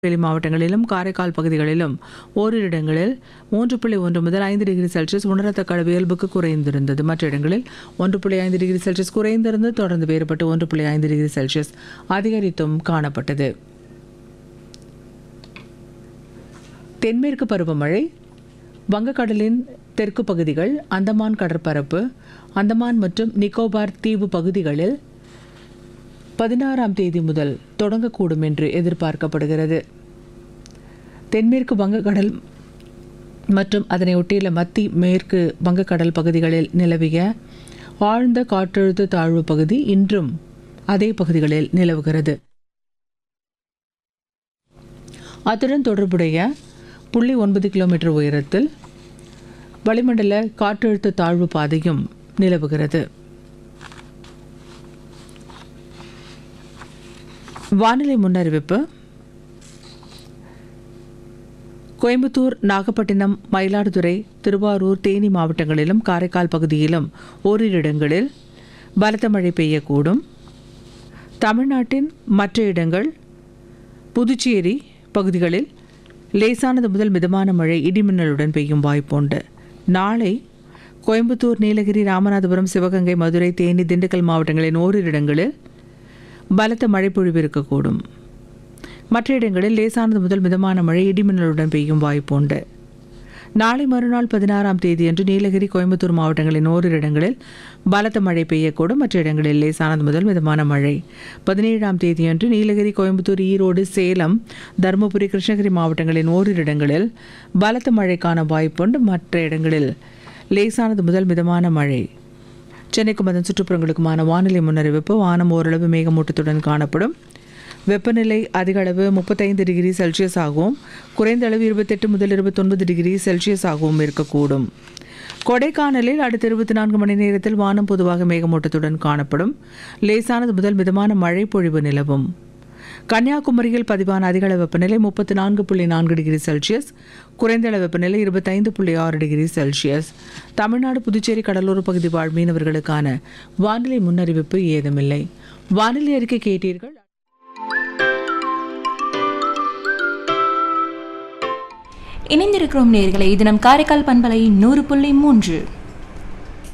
வெளி மாவட்டங்களிலும் காரைக்கால் பகுதிகளிலும் ஓரிரு இடங்களில் மூன்று புள்ளி ஒன்று முதல் ஐந்து டிகிரி செல்சியஸ் உணரத்தக்க அளவு இயல்புக்கு குறைந்திருந்தது மற்ற இடங்களில் ஒன்று புள்ளி ஐந்து டிகிரி செல்சியஸ் குறைந்திருந்து தொடர்ந்து வேறுபட்டு ஒன்று புள்ளி ஐந்து டிகிரி செல்சியஸ் அதிகரித்தும் காணப்பட்டது தென்மேற்கு பருவமழை வங்கக்கடலின் தெற்கு பகுதிகள் அந்தமான் கடற்பரப்பு அந்தமான் மற்றும் நிக்கோபார் தீவு பகுதிகளில் பதினாறாம் தேதி முதல் தொடங்கக்கூடும் என்று எதிர்பார்க்கப்படுகிறது தென்மேற்கு வங்கக்கடல் மற்றும் அதனை ஒட்டியுள்ள மத்தி மேற்கு வங்கக்கடல் பகுதிகளில் நிலவிய ஆழ்ந்த காற்றழுத்த தாழ்வு பகுதி இன்றும் அதே பகுதிகளில் நிலவுகிறது அத்துடன் தொடர்புடைய புள்ளி ஒன்பது கிலோமீட்டர் உயரத்தில் வளிமண்டல காற்றழுத்த தாழ்வு பாதையும் நிலவுகிறது வானிலை முன்னறிவிப்பு கோயம்புத்தூர் நாகப்பட்டினம் மயிலாடுதுறை திருவாரூர் தேனி மாவட்டங்களிலும் காரைக்கால் பகுதியிலும் ஓரிரு இடங்களில் பலத்த மழை பெய்யக்கூடும் தமிழ்நாட்டின் மற்ற இடங்கள் புதுச்சேரி பகுதிகளில் லேசானது முதல் மிதமான மழை இடிமின்னலுடன் பெய்யும் வாய்ப்புண்டு நாளை கோயம்புத்தூர் நீலகிரி ராமநாதபுரம் சிவகங்கை மதுரை தேனி திண்டுக்கல் மாவட்டங்களின் ஓரிரு இடங்களில் பலத்த மழை பொழிவு இருக்கக்கூடும் மற்ற இடங்களில் லேசானது முதல் மிதமான மழை இடிமின்னலுடன் பெய்யும் வாய்ப்புண்டு நாளை மறுநாள் பதினாறாம் தேதியன்று நீலகிரி கோயம்புத்தூர் மாவட்டங்களின் ஓரிரு இடங்களில் பலத்த மழை பெய்யக்கூடும் மற்ற இடங்களில் லேசானது முதல் மிதமான மழை பதினேழாம் தேதியன்று நீலகிரி கோயம்புத்தூர் ஈரோடு சேலம் தருமபுரி கிருஷ்ணகிரி மாவட்டங்களின் ஓரிரு இடங்களில் பலத்த மழைக்கான வாய்ப்புண்டு மற்ற இடங்களில் லேசானது முதல் மிதமான மழை சென்னைக்கும் அதன் சுற்றுப்புறங்களுக்குமான வானிலை முன்னறிவிப்பு வானம் ஓரளவு மேகமூட்டத்துடன் காணப்படும் வெப்பநிலை அதிக அளவு முப்பத்தைந்து டிகிரி செல்சியஸ் ஆகவும் குறைந்த அளவு இருபத்தெட்டு முதல் இருபத்தொன்பது டிகிரி செல்சியஸ் ஆகவும் இருக்கக்கூடும் கொடைக்கானலில் அடுத்த இருபத்தி நான்கு மணி நேரத்தில் வானம் பொதுவாக மேகமூட்டத்துடன் காணப்படும் லேசானது முதல் மிதமான மழை பொழிவு நிலவும் கன்னியாகுமரியில் பதிவான அதிக அளவு வெப்பநிலை முப்பத்தி நான்கு புள்ளி நான்கு டிகிரி செல்சியஸ் குறைந்த அளவு வெப்பநிலை இருபத்தைந்து புள்ளி ஆறு டிகிரி செல்சியஸ் தமிழ்நாடு புதுச்சேரி கடலோர பகுதி வாழ் மீனவர்களுக்கான வானிலை முன்னறிவிப்பு ஏதுமில்லை வானிலை அறிக்கை கேட்டீர்கள் இணைந்திருக்கிறோம் நேர்களை இது நம் காரைக்கால் பண்பலை நூறு புள்ளி மூன்று